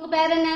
உங்க பேர் என்ன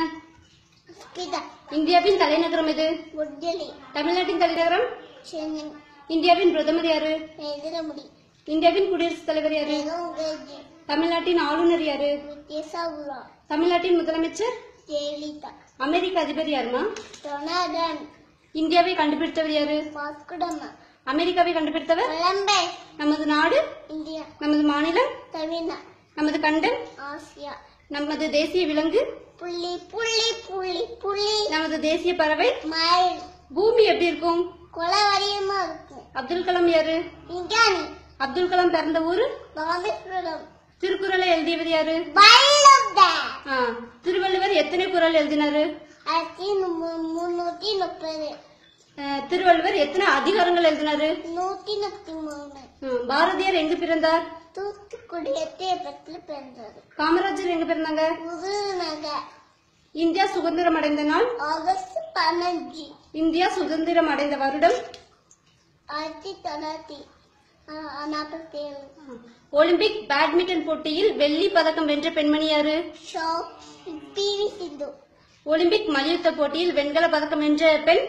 கிதா இந்தியாவின் தலைநகரம் எது முட்ஜலி தமிழ்நாட்டின் தலைநகரம் சென்னை இந்தியாவின் பிரதமர் யாரு எதிரமுடி இந்தியாவின் குடியரசுத் தலைவர் யாரு நெருங்கேஜி தமிழ்நாட்டின் ஆளுநர் யாரு வித்யாசாகுலா தமிழ்நாட்டின் முதலமைச்சர் ஜெயலலிதா அமெரிக்க அதிபர் யாருமா டொனால்டன் இந்தியாவை கண்டுபிடித்தவர் யாரு வாஸ்குடமா அமெரிக்காவை கண்டுபிடித்தவர் கொலம்பஸ் நமது நாடு இந்தியா நமது மாநிலம் தமிழ்நாடு நமது கண்டம் ஆசியா நமது தேசிய விலங்கு புள்ளி புள்ளி புள்ளி புள்ளி நமது தேசிய பறவை மயில் பூமி எப்படி இருக்கும் குலவரியமா இருக்கும் அப்துல் கலாம் யாரு விஞ்ஞானி அப்துல் கலாம் பிறந்த ஊரு ராமேஸ்வரம் திருக்குறளை எழுதியவர் யாரு பைலோட ஆ, திருவள்ளுவர் எத்தனை குறள் எழுதினாரு ஆயிரத்தி மு- முன்னூத்தி முப்பது அஹ், திருவள்ளுவர் எத்தனை அதிகாரங்கள் எழுதினாரு நூத்தி முப்பத்தி மூணு ம், பாரதியார் எங்க பிறந்தார் தூத்துக்குடி எத்தியபத்தில் பிறந்தது காமராஜர் எங்க பிறந்தாங்க விருதுநகர் இந்தியா சுதந்திரம் அடைந்த நாள் ஆகஸ்ட் பதினஞ்சு இந்தியா சுதந்திரம் அடைந்த வருடம் ஆயிரத்தி தொள்ளாயிரத்தி நாற்பத்தி ஏழு ஒலிம்பிக் பேட்மிண்டன் போட்டியில் வெள்ளி பதக்கம் வென்ற பெண்மணி யாரு ஷோ பிவி சிந்து ஒலிம்பிக் மல்யுத்த போட்டியில் வெண்கல பதக்கம் வென்ற பெண்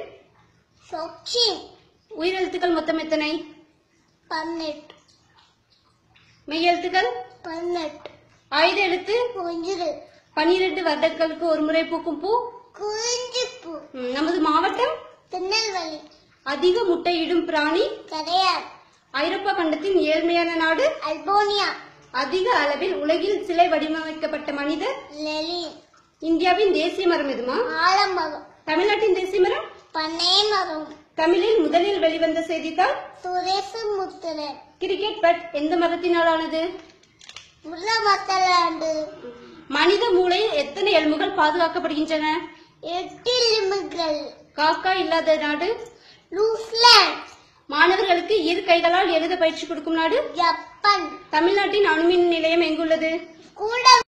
சச்சின் உயிரெழுத்துக்கள் மொத்தம் எத்தனை பன்னெட்டு மெய்யெழுத்துக்கள் பன்னெட்டு ஆயுத எழுத்து ஒன்று பனிரெண்டு வருடங்களுக்கு ஒரு முறை பூக்கும் பூ குறிஞ்சிப்பூ ம், நமது மாவட்டம் திருநெல்வேலி அதிக முட்டையிடும் பிராணி கரையார் ஐரோப்பா கண்டத்தின் ஏழ்மையான நாடு அல்போனியா அதிக அளவில் உலகில் சிலை வடிவமைக்கப்பட்ட மனிதர் லெலி இந்தியாவின் தேசிய மரம் எதுமா ஆலமரம் தமிழ்நாட்டின் தேசிய மரம் பண்ணை மரம் தமிழில் முதலில் வெளிவந்த செய்தித்தாள் சுரேச முத்திரன் கிரிக்கெட் பட் எந்த மரத்தினால் ஆனது முல்ல மத்தலாண்டு மனித மூளையில் எத்தனை எலும்புகள் பாதுகாக்கப்படுகின்றன எட்டு எலும்புகள் காக்கா இல்லாத நாடு நியூசிலாந்து மாணவர்களுக்கு இரு கைகளால் எழுத பயிற்சி கொடுக்கும் நாடு ஜப்பான் தமிழ்நாட்டின் அணுமின் நிலையம் எங்குள்ளது கூட